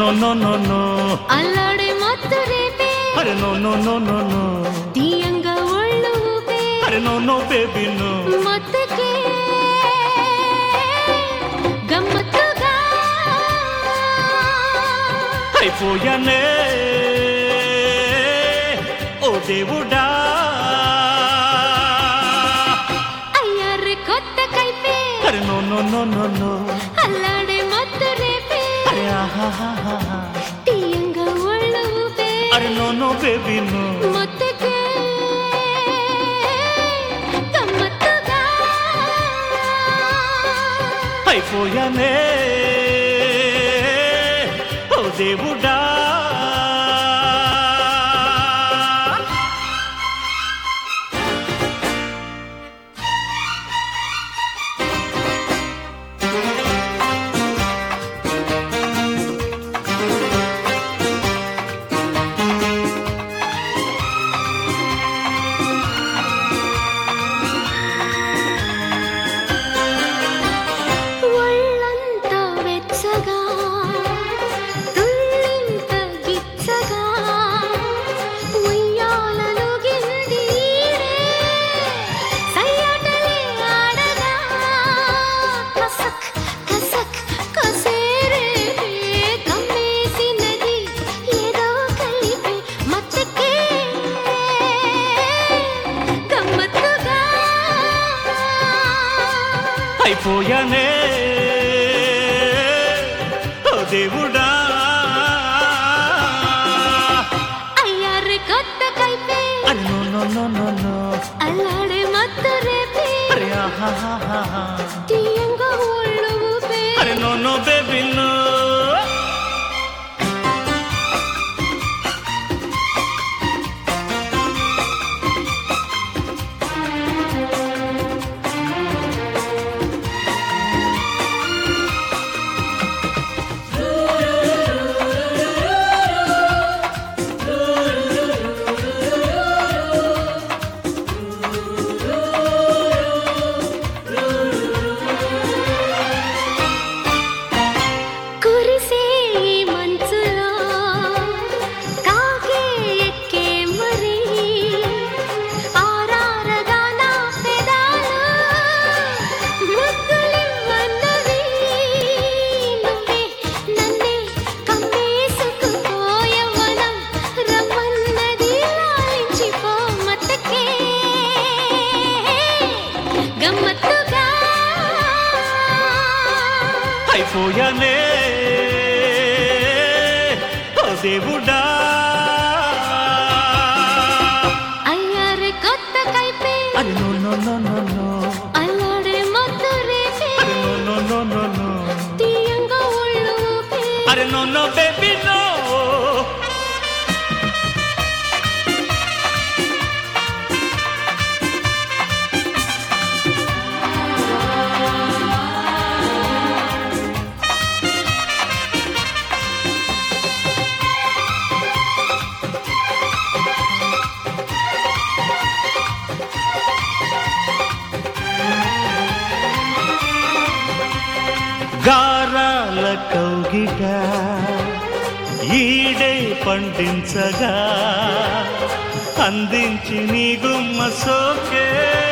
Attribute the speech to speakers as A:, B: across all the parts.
A: No no no
B: అల్లాడే మత్తు రేపే
A: అరే no no no no no
B: తీయంగా ఒళ్ళు ఊపే
A: అరే నో నో బేబీ నో
B: మత్తుకే గమ్మత్తుగా
A: అయిపోయానే ఓ దేవుడా
B: అయ్యారు కొత్త కైపే
A: అరే no no no no no
B: అల్లాడే మత్తు రేపే
A: అరే ఆహాహాహా.
B: తీయంగా ఒళ్ళు ఊపే
A: అరే నో నో బేబీ నో
B: మత్తుకే గమ్మత్తుగా
A: అయిపోయానే ఓ దేవుడా
B: ఒళ్ళంతా వెచ్చగా తుళ్ళింత గిచ్చగా ఉయ్యాలలో గింది ఈడే సయ్యాటలే ఆడగా కసక్ కసక్ కసేరే కమ్మేసినది ఏదో కలిపి మత్తకే గమ్మత్తుగా
A: అయిపోయానే ఓ దేవుడా
B: అయ్యారు కొత్త కైపే
A: అరే no no no no no
B: అల్లాడే మత్తు రేపే
A: అరే ఆహాహాహా.
B: తీయంగా ఒళ్ళు ఊపే
A: అరే నో నో బేబీ నో
B: కురిసే ఈ మంచులో కాకే ఎక్కే మరి ఆరారగా నా పెదాలు ముద్దులివ్వన్నవి నువ్వే నన్నే కమ్మేసుకుపోయవనం రమ్మన్నది లాలించిపో మత్తకే గమ్మత్తుగా
A: అయిపోయానే ఓ దేవుడా
B: అయ్యారు కొత్త కైపే
A: అరే no no no no no
B: అల్లాడే మత్తు రేపే
A: అరే no no no no no
B: తీయంగా ఒళ్ళు ఊపే
A: అరే నో నో బేబీ నో గారాల కౌగిట ఈడే పండించగా అందించి నీ గుమ్మ సోకే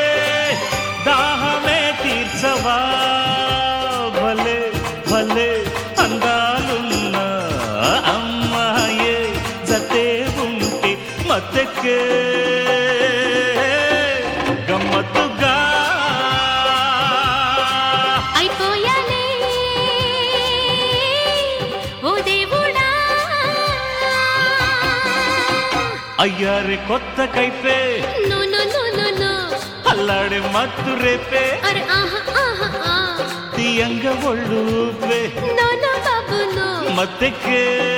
A: దాహమే తీర్చవా భలే భలే అందాలున్న అమ్మాయే జతే ఉంటే మత్తెక్కే గమ్మత్తుగా
B: అయిపోయానే ఓ దేవుడా
A: అయ్యారే కొత్త కైపే
B: no no no no no
A: అల్లాడే మత్తు రేపే
B: అరే ఆహా ఆహా ఆ
A: తీయంగ ఒళ్ళు ఊపే
B: నో నో బాబు నో
A: మత్తెక్కే